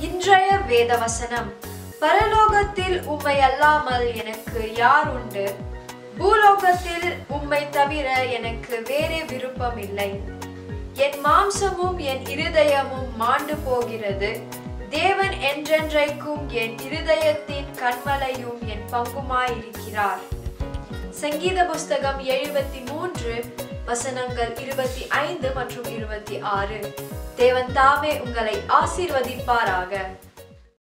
இன்றைய வேத வசனம் பரலோகத்தில் உம்மை அல்லாமல் எனக்கு யார் உண்டு பூலோகத்தில் உம்மை தவிர எனக்கு வேறே விருப்பம் இல்லை என் மாம்சமும் என் இருதயமும் மாண்டு போகிறது தேவன் என்றென்றைக்கும் என் இருதயத்தின் கண்மலையும் என் பங்குமாயிருக்கிறார் சங்கீத புஸ்தகம் எழுபத்தி மூன்று வசனங்கள் இருபத்தி ஐந்து மற்றும் இருபத்தி ஆறு தேவன் தாமே உங்களை ஆசீர்வதிப்பாராக